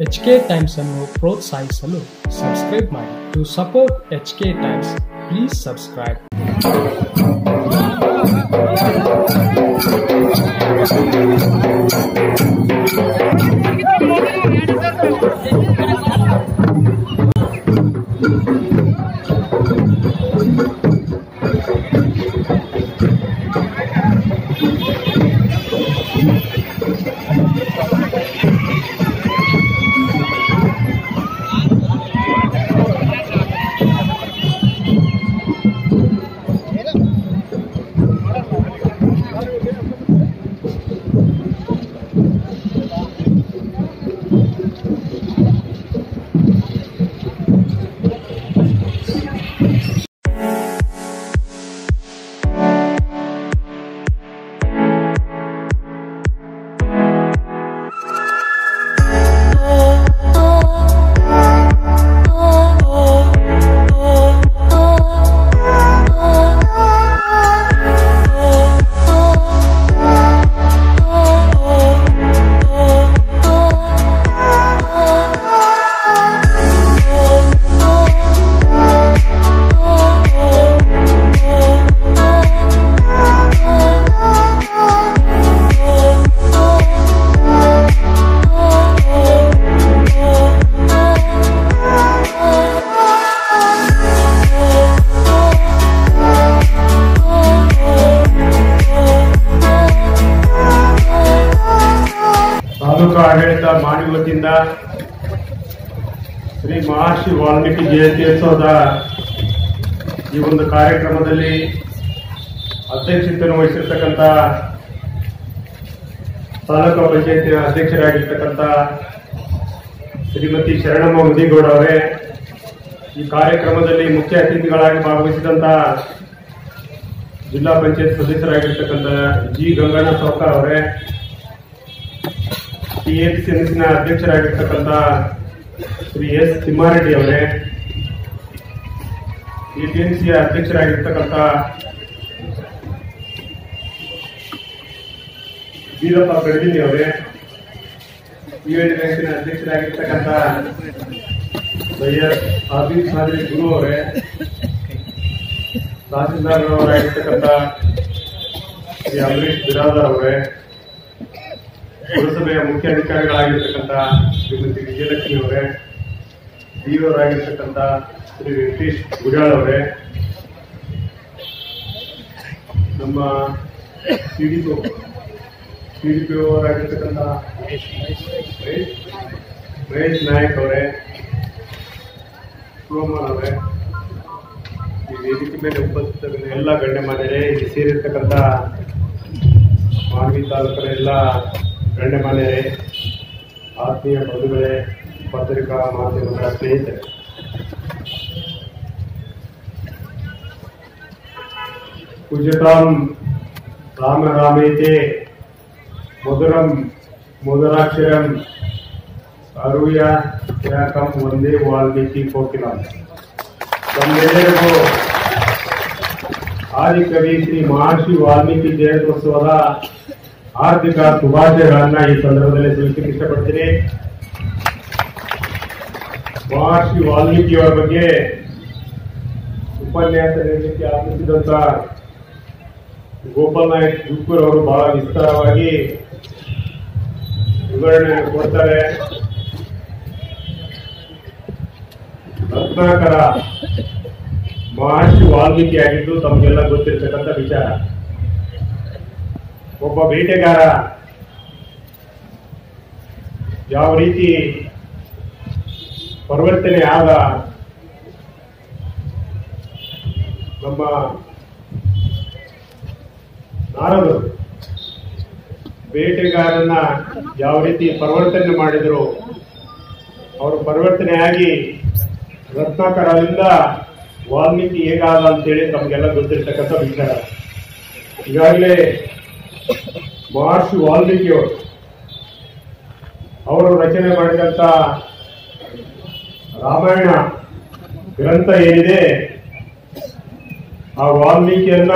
H K times ಅನ್ನು ಪ್ರೋತ್ಸಾಹಿಸಲು subscribe ಮಾಡಿ to support H K Times please subscribe ತಾಲೂಕು ಆಡಳಿತ ಮಾಡಿ ವತಿಯಿಂದ ಶ್ರೀ ಮಹರ್ಷಿ ವಾಲ್ಮೀಕಿ ಜಯಂತ್ಯೋತ್ಸವದ ಈ ಒಂದು ಕಾರ್ಯಕ್ರಮದಲ್ಲಿ ಅಧ್ಯಕ್ಷತೆಯನ್ನು ವಹಿಸಿರ್ತಕ್ಕಂಥ ತಾಲೂಕು ಪಂಚಾಯತಿ ಅಧ್ಯಕ್ಷರಾಗಿರ್ತಕ್ಕಂಥ ಶ್ರೀಮತಿ ಶರಣಮ್ಮ ಮುದಿಗೌಡ ಅವರೇ ಈ ಕಾರ್ಯಕ್ರಮದಲ್ಲಿ ಮುಖ್ಯ ಅತಿಥಿಗಳಾಗಿ ಭಾಗವಹಿಸಿದಂತ ಜಿಲ್ಲಾ ಪಂಚಾಯತ್ ಸದಸ್ಯರಾಗಿರ್ತಕ್ಕಂಥ ಜಿ ಗಂಗಣ್ಣ ಸೌಕರ್ ಅವರೇ ಟಿಎಪಿಸಿಎನ್ಸಿನ ಅಧ್ಯಕ್ಷರಾಗಿರ್ತಕ್ಕಂಥ ಶ್ರೀ ಎಸ್ ತಿಮ್ಮಾರೆಡ್ಡಿ ಅವರೇ ಎಪಿಎಂಸಿಯ ಅಧ್ಯಕ್ಷರಾಗಿರ್ತಕ್ಕಂಥ ವೀರಪ್ಪ ಕಡದಿನಿ ಅವರೇ ಯುಎನ್ ಬ್ಯಾಂಕಿನ ಅಧ್ಯಕ್ಷರಾಗಿರ್ತಕ್ಕಂಥ ಸೈಯದ್ ಆಬಿದ್ ಸಾದ್ರಿ ಗುರು ಅವರೇ ತಹಸೀಲ್ದಾರ್ನವರಾಗಿರ್ತಕ್ಕಂಥ ಶ್ರೀ ಅಂಬರೀಶ್ ಬಿರಾದರ್ ಅವರೇ ಪುರಸಭೆಯ ಮುಖ್ಯ ಅಧಿಕಾರಿಗಳಾಗಿರ್ತಕ್ಕಂಥ ಶ್ರೀಮತಿ ವಿಜಯಲಕ್ಷ್ಮಿ ಅವರೇ ಡಿಒರಾಗಿರ್ತಕ್ಕಂಥ ಶ್ರೀ ವೆಂಕಟೇಶ್ ಗುಜಾಳ್ ಅವರೇ ನಮ್ಮ ಸಿಡಿಪಿ ಸಿಡಿಪಿ ಅವರಾಗಿರ್ತಕ್ಕಂಥ ಮಹೇಶ್ ಮಹೇಶ್ ನಾಯಕ್ ಅವರೇ ಸೋಮನ್ ಅವರೇ ಈ ವೇದಿಕೆ ಮೇಲೆ ಉಪಸ್ಥಿತ ಎಲ್ಲ ಗಣ್ಯಮಾನ್ಯರೇ ಇಲ್ಲಿ ಸೇರಿರ್ತಕ್ಕಂಥ ಮಾನ್ವಿ ತಾಲೂಕಿನ ಎಲ್ಲ ಗಣ್ಯಮಾನ್ಯರೇ ಆತ್ಮೀಯ ಬಂಧುಗಳೇ ಪತ್ರಿಕಾ ಮಾಧ್ಯಮಗಳ ಸ್ನೇಹಿತರೆ ಪೂಜ್ಯತಾಂ ರಾಮ ರಾಮೇತೆ ಮಧುರಂ ಮಧುರಾಕ್ಷರಂ ಅರುಯ ಯಾಕಂ ಒಂದೇ ವಾಲ್ಮೀಕಿ ಕೋಕಿಲಂ ತಮ್ಮೆಲ್ಲರಿಗೂ ಆದಿಕವಿ ಶ್ರೀ ಮಹರ್ಷಿ ವಾಲ್ಮೀಕಿ ಜಯಂತ್ಯೋತ್ಸವದ ಆರ್ಥಿಕ ಶುಭಾಶಯಗಳನ್ನ ಈ ಸಂದರ್ಭದಲ್ಲಿ ತಿಳಿಸಲಿಕ್ಕೆ ಇಷ್ಟಪಡ್ತೀನಿ ಮಹರ್ಷಿ ವಾಲ್ಮೀಕಿಯವರ ಬಗ್ಗೆ ಉಪನ್ಯಾಸ ನೀಡಲಿಕ್ಕೆ ಆಗಮಿಸಿದಂತ ಗೋಪಾಲ್ ನಾಯಕ್ ಜುಕ್ಕೂರ್ ಅವರು ಬಹಳ ವಿಸ್ತಾರವಾಗಿ ವಿವರಣೆಯನ್ನು ಕೊಡ್ತಾರೆ ರತ್ನಾಕರ ಮಹರ್ಷಿ ವಾಲ್ಮೀಕಿ ಆಗಿದ್ದು ತಮಗೆಲ್ಲ ಗೊತ್ತಿರತಕ್ಕಂಥ ವಿಚಾರ ಒಬ್ಬ ಬೇಟೆಗಾರ ಯಾವ ರೀತಿ ಪರಿವರ್ತನೆ ಆದ ನಮ್ಮ ನಾರದರು ಬೇಟೆಗಾರನ್ನ ಯಾವ ರೀತಿ ಪರಿವರ್ತನೆ ಮಾಡಿದ್ರು ಅವರು ಪರಿವರ್ತನೆ ಆಗಿ ರತ್ನಾಕರದಿಂದ ವಾಲ್ಮೀಕಿ ಹೇಗಾದ ಅಂತೇಳಿ ತಮಗೆಲ್ಲ ಗೊತ್ತಿರ್ತಕ್ಕಂಥ ವಿಚಾರ ಈಗಾಗಲೇ ಮಹರ್ಷಿ ವಾಲ್ಮೀಕಿಯವರು ಅವರು ರಚನೆ ಮಾಡಿದಂತ ರಾಮಾಯಣ ಗ್ರಂಥ ಏನಿದೆ ಆ ವಾಲ್ಮೀಕಿಯನ್ನ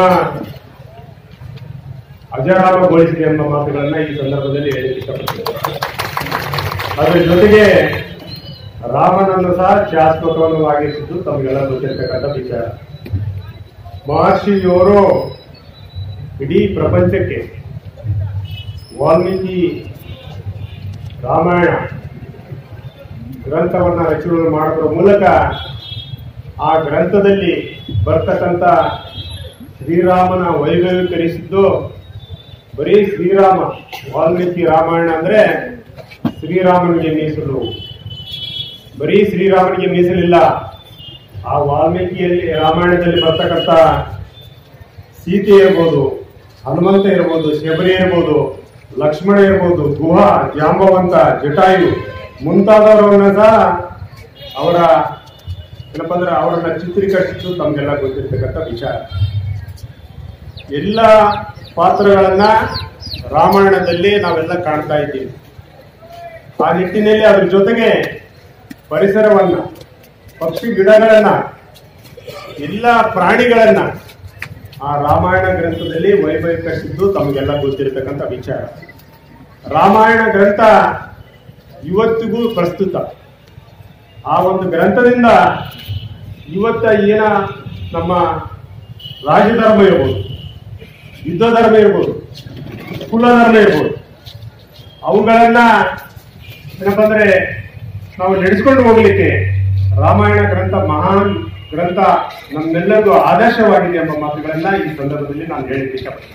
ಅಜರಾಮಗೊಳಿಸಿದೆ ಎಂಬ ಮಾತುಗಳನ್ನ ಈ ಸಂದರ್ಭದಲ್ಲಿ ಹೇಳಲಿಕ್ಕೆ ಇಷ್ಟಪಡ್ತೇನೆ ಅದರ ಜೊತೆಗೆ ರಾಮನನ್ನು ಸಹ ಶಾಶ್ವತವನ್ನು ಆಗಿಸಿದ್ದು ತಮಗೆಲ್ಲ ಗೊತ್ತಿರ್ತಕ್ಕಂಥ ವಿಚಾರ ಮಹರ್ಷಿಯವರು ಇಡೀ ಪ್ರಪಂಚಕ್ಕೆ ವಾಲ್ಮೀಕಿ ರಾಮಾಯಣ ಗ್ರಂಥವನ್ನ ರಚನೆ ಮಾಡೋದ್ರ ಮೂಲಕ ಆ ಗ್ರಂಥದಲ್ಲಿ ಬರ್ತಕ್ಕಂಥ ಶ್ರೀರಾಮನ ವೈಭವೀಕರಿಸಿದ್ದು ಬರೀ ಶ್ರೀರಾಮ ವಾಲ್ಮೀಕಿ ರಾಮಾಯಣ ಅಂದ್ರೆ ಶ್ರೀರಾಮನಿಗೆ ಮೀಸಲು ಬರೀ ಶ್ರೀರಾಮನಿಗೆ ಮೀಸಲಿಲ್ಲ ಆ ವಾಲ್ಮೀಕಿಯಲ್ಲಿ ರಾಮಾಯಣದಲ್ಲಿ ಬರ್ತಕ್ಕಂಥ ಸೀತೆ ಇರ್ಬೋದು ಹನುಮಂತ ಇರ್ಬೋದು ಶಬರಿ ಇರ್ಬೋದು ಲಕ್ಷ್ಮಣ ಇರ್ಬೋದು ಗುಹ ಜಾಂಬವಂತ ಜಟಾಯು ಮುಂತಾದವರನ್ನ ಸಹ ಅವರ ಏನಪ್ಪ ಅಂದ್ರೆ ಅವರನ್ನ ಚಿತ್ರೀಕರಿಸಿದ್ದು ತಮಗೆಲ್ಲ ಗೊತ್ತಿರ್ತಕ್ಕಂಥ ವಿಚಾರ ಎಲ್ಲ ಪಾತ್ರಗಳನ್ನ ರಾಮಾಯಣದಲ್ಲಿ ನಾವೆಲ್ಲ ಕಾಣ್ತಾ ಇದ್ದೀವಿ ಆ ನಿಟ್ಟಿನಲ್ಲಿ ಅದ್ರ ಜೊತೆಗೆ ಪರಿಸರವನ್ನ ಪಕ್ಷಿ ಗಿಡಗಳನ್ನ ಎಲ್ಲ ಪ್ರಾಣಿಗಳನ್ನ ಆ ರಾಮಾಯಣ ಗ್ರಂಥದಲ್ಲಿ ವೈಭವೀಕರಿಸಿದ್ದು ತಮಗೆಲ್ಲ ಗೊತ್ತಿರತಕ್ಕಂಥ ವಿಚಾರ ರಾಮಾಯಣ ಗ್ರಂಥ ಇವತ್ತಿಗೂ ಪ್ರಸ್ತುತ ಆ ಒಂದು ಗ್ರಂಥದಿಂದ ಇವತ್ತ ಏನ ನಮ್ಮ ರಾಜಧರ್ಮ ಇರ್ಬೋದು ಯುದ್ಧ ಧರ್ಮ ಇರ್ಬೋದು ಕುಲ ಧರ್ಮ ಇರ್ಬೋದು ಅವುಗಳನ್ನ ಏನಪ್ಪ ಅಂದ್ರೆ ನಾವು ನಡೆಸ್ಕೊಂಡು ಹೋಗ್ಲಿಕ್ಕೆ ರಾಮಾಯಣ ಗ್ರಂಥ ಮಹಾನ್ ಗ್ರಂಥ ನಮ್ಮೆಲ್ಲರಿಗೂ ಆದರ್ಶವಾಗಿದೆ ಎಂಬ ಮಾತುಗಳನ್ನ ಈ ಸಂದರ್ಭದಲ್ಲಿ ನಾನು ಹೇಳಲಿಕ್ಕೆ ಇಷ್ಟಪಡ್ತೀನಿ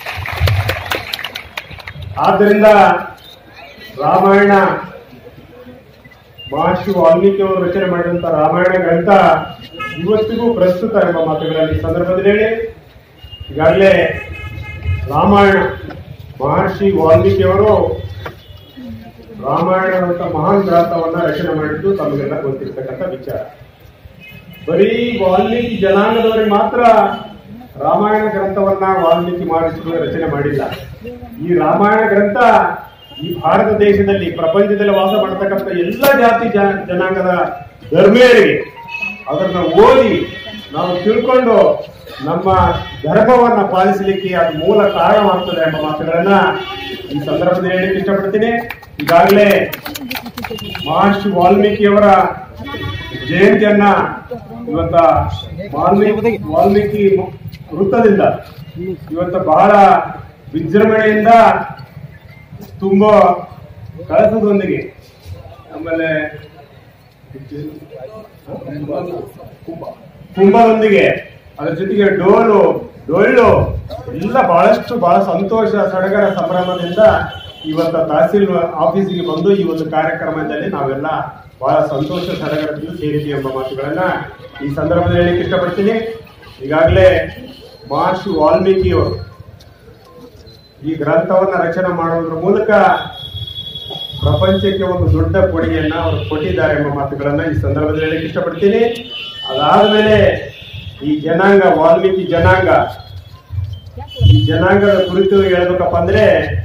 ಆದ್ದರಿಂದ ರಾಮಾಯಣ ಮಹರ್ಷಿ ವಾಲ್ಮೀಕಿ ಅವರು ರಚನೆ ಮಾಡಿದಂತ ರಾಮಾಯಣ ಗ್ರಂಥ ಇವತ್ತಿಗೂ ಪ್ರಸ್ತುತ ಎಂಬ ಮಾತುಗಳಲ್ಲಿ ಈ ಸಂದರ್ಭದಲ್ಲಿ ಹೇಳಿ ಈಗಾಗಲೇ ರಾಮಾಯಣ ಮಹರ್ಷಿ ವಾಲ್ಮೀಕಿ ಅವರು ರಾಮಾಯಣದಂತ ಮಹಾನ್ ಗ್ರಂಥವನ್ನ ರಚನೆ ಮಾಡಿದ್ದು ತಮಗೆಲ್ಲ ಗೊತ್ತಿರ್ತಕ್ಕಂಥ ವಿಚಾರ ಬರೀ ವಾಲ್ಮೀಕಿ ಜನಾಂಗದವರಿಗೆ ಮಾತ್ರ ರಾಮಾಯಣ ಗ್ರಂಥವನ್ನ ವಾಲ್ಮೀಕಿ ಮಹರ್ಷಿಗಳು ರಚನೆ ಮಾಡಿಲ್ಲ ಈ ರಾಮಾಯಣ ಗ್ರಂಥ ಈ ಭಾರತ ದೇಶದಲ್ಲಿ ಪ್ರಪಂಚದಲ್ಲಿ ವಾಸ ಮಾಡತಕ್ಕಂಥ ಎಲ್ಲ ಜಾತಿ ಜ- ಜನಾಂಗದ ಧರ್ಮೀಯರಿಗೆ ಅದನ್ನ ಓದಿ ನಾವು ತಿಳ್ಕೊಂಡು ನಮ್ಮ ಧರ್ಮವನ್ನ ಪಾಲಿಸಲಿಕ್ಕೆ ಅದು ಮೂಲ ಕಾರಣವಾಗ್ತದೆ ಎಂಬ ಮಾತುಗಳನ್ನ ಈ ಸಂದರ್ಭದಲ್ಲಿ ಹೇಳಲಿಕ್ಕೆ ಇಷ್ಟಪಡ್ತೀನಿ ಈಗಾಗಲೇ ಮಹರ್ಷಿ ವಾಲ್ಮೀಕಿಯವರ ಜಯಂತಿಯನ್ನ ಇವತ್ತ ವಾಲ್ಮೀಕಿ ವಾಲ್ಮೀಕಿ ವೃತ್ತದಿಂದ ಇವತ್ತ ಬಹಳ ವಿಜೃಂಭಣೆಯಿಂದ ತುಂಬಾ ಕಳಸದೊಂದಿಗೆ ಆಮೇಲೆ ಕುಂಭದೊಂದಿಗೆ ಅದ್ರ ಜೊತೆಗೆ ಡೋಲು ಡೊಳ್ಳು ಎಲ್ಲ ಬಹಳಷ್ಟು ಬಹಳ ಸಂತೋಷ ಸಡಗರ ಸಂಭ್ರಮದಿಂದ ಇವತ್ತ ತಹಸೀಲ್ ಆಫೀಸಿಗೆ ಬಂದು ಈ ಒಂದು ಕಾರ್ಯಕ್ರಮದಲ್ಲಿ ನಾವೆಲ್ಲ ಬಹಳ ಸಂತೋಷ ಸಡಗರದಿಂದ ಸೇರಿದ್ದೀವಿ ಎಂಬ ಮಾತುಗಳನ್ನ ಈ ಸಂದರ್ಭದಲ್ಲಿ ಹೇಳಿಕ್ಕೆ ಇಷ್ಟಪಡ್ತೀನಿ ಈಗಾಗಲೇ ಮಹರ್ಷಿ ವಾಲ್ಮೀಕಿಯವರು ಈ ಗ್ರಂಥವನ್ನ ರಚನೆ ಮಾಡುವುದರ ಮೂಲಕ ಪ್ರಪಂಚಕ್ಕೆ ಒಂದು ದೊಡ್ಡ ಕೊಡುಗೆಯನ್ನ ಅವರು ಕೊಟ್ಟಿದ್ದಾರೆ ಎಂಬ ಮಾತುಗಳನ್ನ ಈ ಸಂದರ್ಭದಲ್ಲಿ ಹೇಳಕ್ಕೆ ಇಷ್ಟಪಡ್ತೀನಿ ಅದಾದ್ಮೇಲೆ ಈ ಜನಾಂಗ ವಾಲ್ಮೀಕಿ ಜನಾಂಗ ಈ ಜನಾಂಗದ ಕುರಿತು ಹೇಳ್ಬೇಕಪ್ಪ ಅಂದ್ರೆ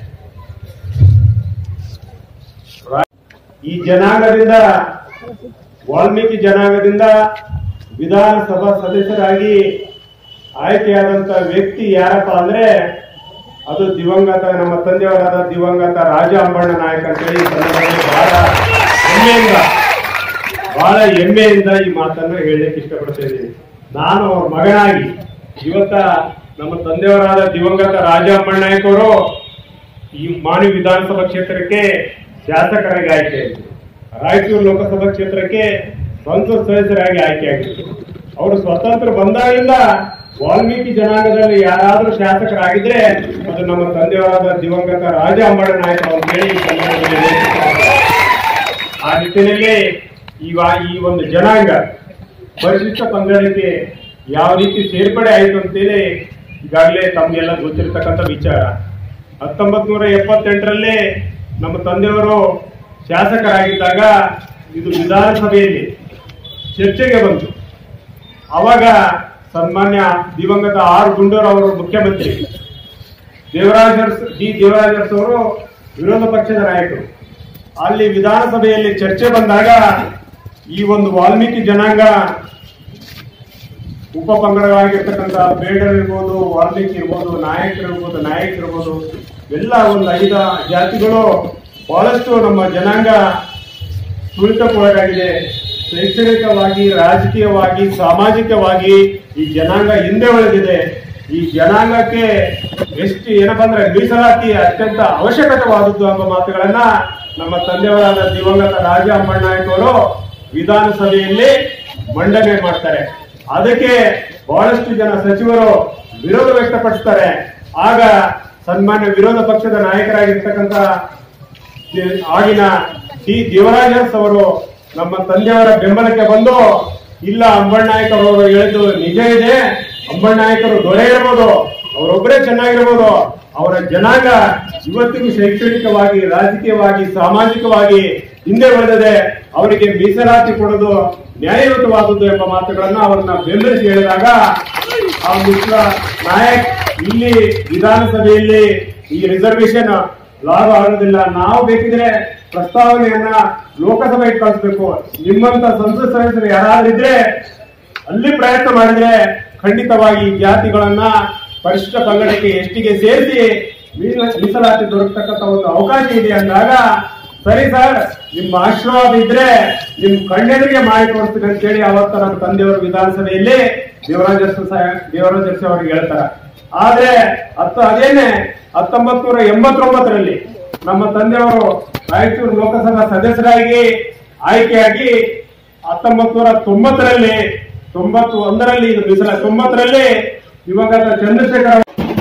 ರಾ- ಈ ಜನಾಂಗದಿಂದ ವಾಲ್ಮೀಕಿ ಜನಾಂಗದಿಂದ ವಿಧಾನಸಭಾ ಸದಸ್ಯರಾಗಿ ಆಯ್ಕೆಯಾದಂತ ವ್ಯಕ್ತಿ ಯಾರಪ್ಪ ಅಂದ್ರೆ ಅದು ದಿವಂಗತ ನಮ್ಮ ತಂದೆಯವರಾದ ದಿವಂಗತ ರಾಜ ಅಂಬಣ್ಣ ನಾಯಕ್ ಅಂತೇಳಿ ಈ ಸಂದರ್ಭದಲ್ಲಿ ಬಹಳ ಹೆಮ್ಮೆಯಿಂದ ಬಹಳ ಹೆಮ್ಮೆಯಿಂದ ಈ ಮಾತನ್ನು ಹೇಳಲಿಕ್ಕೆ ಇಷ್ಟಪಡ್ತಾ ಇದ್ದೀನಿ ನಾನು ಅವ್ರ ಮಗನಾಗಿ ಇವತ್ತ ನಮ್ಮ ತಂದೆಯವರಾದ ದಿವಂಗತ ರಾಜ ಅಂಬಣ್ಣ ನಾಯಕ್ ಅವರು ಈ ಮಾಣಿ ವಿಧಾನಸಭಾ ಕ್ಷೇತ್ರಕ್ಕೆ ಶಾಸಕರಾಗಿ ಆಯ್ಕೆಯಾಗಿದ್ದರು ರಾಯಚೂರು ಲೋಕಸಭಾ ಕ್ಷೇತ್ರಕ್ಕೆ ಸಂಸತ್ ಸದಸ್ಯರಾಗಿ ಆಯ್ಕೆಯಾಗಿದ್ದರು ಅವರು ಸ್ವತಂತ್ರ ಬಂದಾಗಿಂದ ವಾಲ್ಮೀಕಿ ಜನಾಂಗದಲ್ಲಿ ಯಾರಾದರೂ ಶಾಸಕರಾಗಿದ್ರೆ ಅದು ನಮ್ಮ ತಂದೆಯವರಾದ ದಿವಂಗತ ರಾಜ ಅಂಬಣ್ಣ ನಾಯಕ ಅವರು ಹೇಳಿ ಈ ಸಂದರ್ಭದಲ್ಲಿ ಹೇಳ್ತಿದ್ದಾರೆ. ಆ ನಿಟ್ಟಿನಲ್ಲಿ ಈಗ ಈ ಒಂದು ಜನಾಂಗ ಪರಿಶಿಷ್ಟ ಪಂಗಡಕ್ಕೆ ಯಾವ ರೀತಿ ಸೇರ್ಪಡೆ ಆಯಿತು ಅಂತೇಳಿ ಈಗಾಗಲೇ ತಮಗೆಲ್ಲ ಗೊತ್ತಿರತಕ್ಕಂಥ ವಿಚಾರ ಹತ್ತೊಂಬತ್ ನೂರ ಎಪ್ಪತ್ತೆಂಟರಲ್ಲಿ ನಮ್ಮ ತಂದೆಯವರು ಶಾಸಕರಾಗಿದ್ದಾಗ ಇದು ವಿಧಾನಸಭೆಯಲ್ಲಿ ಚರ್ಚೆಗೆ ಬಂತು ಅವಾಗ ಸನ್ಮಾನ್ಯ ದಿವಂಗತ ಆರ್ ಗುಂಡೂರ್ ಅವರು ಮುಖ್ಯಮಂತ್ರಿ ದೇವರಾಜ ಅರಸ್- ಡಿ ದೇವರಾಜ ಅರಸ್ ಅವರು ವಿರೋಧ ಪಕ್ಷದ ನಾಯಕರು ಅಲ್ಲಿ ವಿಧಾನಸಭೆಯಲ್ಲಿ ಚರ್ಚೆ ಬಂದಾಗ ಈ ಒಂದು ವಾಲ್ಮೀಕಿ ಜನಾಂಗ ಉಪ ಪಂಗಡಗಳಾಗಿರ್ತಕ್ಕಂಥ ಬೇಡರ್ ಇರ್ಬೋದು ವಾಲ್ಮೀಕಿ ಇರ್ಬೋದು ನಾಯಕರು ಇರ್ಬೋದು ನಾಯಕ್ ಇರ್ಬೋದು ಎಲ್ಲ ಒಂದು ಐದು ಜಾತಿಗಳು ಬಹಳಷ್ಟು ನಮ್ಮ ಜನಾಂಗ ತುಳಿತಕ್ಕೊಳಗಾಗಿದೆ ಶೈಕ್ಷಣಿಕವಾಗಿ ರಾಜಕೀಯವಾಗಿ ಸಾಮಾಜಿಕವಾಗಿ ಈ ಜನಾಂಗ ಹಿಂದೆ ಉಳಿದಿದೆ ಈ ಜನಾಂಗಕ್ಕೆ ಎಷ್ಟು ಏನಪ್ಪಾ ಅಂದ್ರೆ ಮೀಸಲಾತಿ ಅತ್ಯಂತ ಅವಶ್ಯಕತೆವಾದದ್ದು ಎಂಬ ಮಾತುಗಳನ್ನ ನಮ್ಮ ತಂದೆಯವರಾದ ದಿವಂಗತ ರಾಜ ಅಮ್ಮಣ್ಣಾಯಕ್ ಅವರು ವಿಧಾನಸಭೆಯಲ್ಲಿ ಮಂಡನೆ ಮಾಡ್ತಾರೆ ಅದಕ್ಕೆ ಬಹಳಷ್ಟು ಜನ ಸಚಿವರು ವಿರೋಧ ವ್ಯಕ್ತಪಡಿಸ್ತಾರೆ ಆಗ ಸನ್ಮಾನ್ಯ ವಿರೋಧ ಪಕ್ಷದ ನಾಯಕರಾಗಿರ್ತಕ್ಕಂಥ ದಿ- ಆಗಿನ ಡಿ ದೇವರಾಜರ್ಸ್ ಅವರು ನಮ್ಮ ತಂದೆಯವರ ಬೆಂಬಲಕ್ಕೆ ಬಂದು ಇಲ್ಲ ಅಂಬಣ್ಣಾಯಕರು ಅವರು ಹೇಳಿದ್ದು ನಿಜ ಇದೆ ಅಂಬಣ್ಣಾಯಕರು ದೊರೆ ಇರ್ಬೋದು ಅವರೊಬ್ಬರೇ ಚೆನ್ನಾಗಿರ್ಬೋದು ಅವರ ಜನಾಂಗ ಇವತ್ತಿಗೂ ಶೈಕ್ಷಣಿಕವಾಗಿ ರಾಜಕೀಯವಾಗಿ ಸಾಮಾಜಿಕವಾಗಿ ಹಿಂದೆ ಬೆಳೆದಿದೆ ಅವರಿಗೆ ಮೀಸಲಾತಿ ಕೊಡೋದು ನ್ಯಾಯಯುತವಾದದ್ದು ಎಂಬ ಮಾತುಗಳನ್ನ ಅವರನ್ನ ಬೆಂಬಲಿಸಿ ಹೇಳಿದಾಗ ಆ ಮಿತ್ರ ನಾಯಕ್ ಇಲ್ಲಿ ವಿಧಾನಸಭೆಯಲ್ಲಿ ಈ ರಿಸರ್ವೇಶನ್ ಲಾಭ ಆಗೋದಿಲ್ಲ ನಾವು ಬೇಕಿದ್ರೆ ಪ್ರಸ್ತಾವನೆಯನ್ನ ಲೋಕಸಭೆಗೆ ಕಳಿಸ್ಬೇಕು ನಿಮ್ಮಂತ ಸಂಸತ್ ಸದಸ್ಯರು ಯಾರಾದ್ರಿದ್ರೆ ಅಲ್ಲಿ ಪ್ರಯತ್ನ ಮಾಡಿದ್ರೆ ಖಂಡಿತವಾಗಿ ಈ ಜಾತಿಗಳನ್ನ ಪರಿಶಿಷ್ಟ ಪಂಗಡಕ್ಕೆ ಎಷ್ಟಿಗೆ ಸೇರಿಸಿ ಮೀಸ- ಮೀಸಲಾತಿ ದೊರಕತಕ್ಕಂತ ಒಂದು ಅವಕಾಶ ಇದೆ ಅಂದಾಗ ಸರಿ ಸರ್ ನಿಮ್ಮ ಆಶೀರ್ವಾದ ಇದ್ರೆ ನಿಮ್ ಕಣ್ಣೆದುರಿಗೆ ಮಾಡಿ ತೋರಿಸ್ತೀನಿ ಅಂತ ಹೇಳಿ ಅವತ್ತ ನಮ್ಮ ತಂದೆಯವರು ವಿಧಾನಸಭೆಯಲ್ಲಿ ದೇವರಾಜ ದೇವರಾಜ ಅರಸು ಅವರಿಗೆ ಹೇಳ್ತಾರೆ ಆದ್ರೆ ಹತ್ತು ಅದೇನೆ ಹತ್ತೊಂಬತ್ ನೂರ ಎಂಬತ್ತೊಂಬತ್ತರಲ್ಲಿ ನಮ್ಮ ತಂದೆಯವರು ರಾಯಚೂರು ಲೋಕಸಭಾ ಸದಸ್ಯರಾಗಿ ಆಯ್ಕೆಯಾಗಿ ಹತ್ತೊಂಬತ್ ನೂರ ತೊಂಬತ್ತರಲ್ಲಿ ತೊಂಬತ್ತು ಒಂದರಲ್ಲಿ ಇದು ಮೀಸಲ ತೊಂಬತ್ತರಲ್ಲಿ ದಿವಂಗತ ಚಂದ್ರಶೇಖರ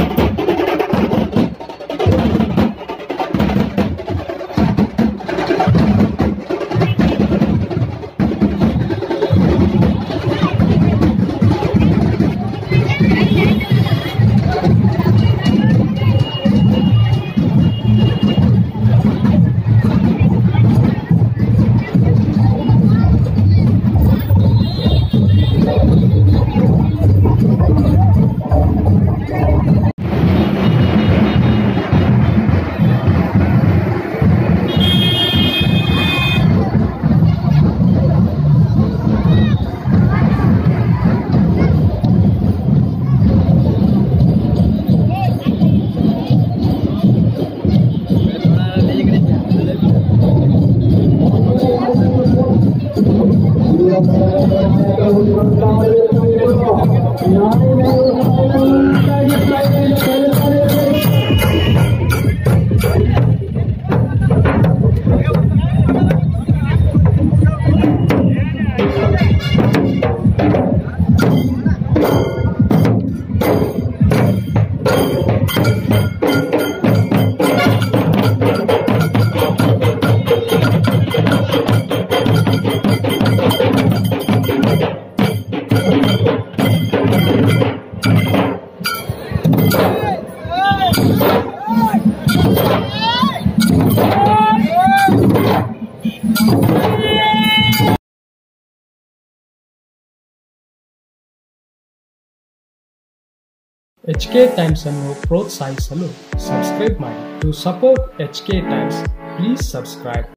ಎಚ್ ಕೆ ಟೈಮ್ಸ್ ಅನ್ನು ಪ್ರೋತ್ಸಾಹಿಸಲು ಸಬ್ಸ್ಕ್ರೈಬ್ ಮಾಡಿ to support H K Times please subscribe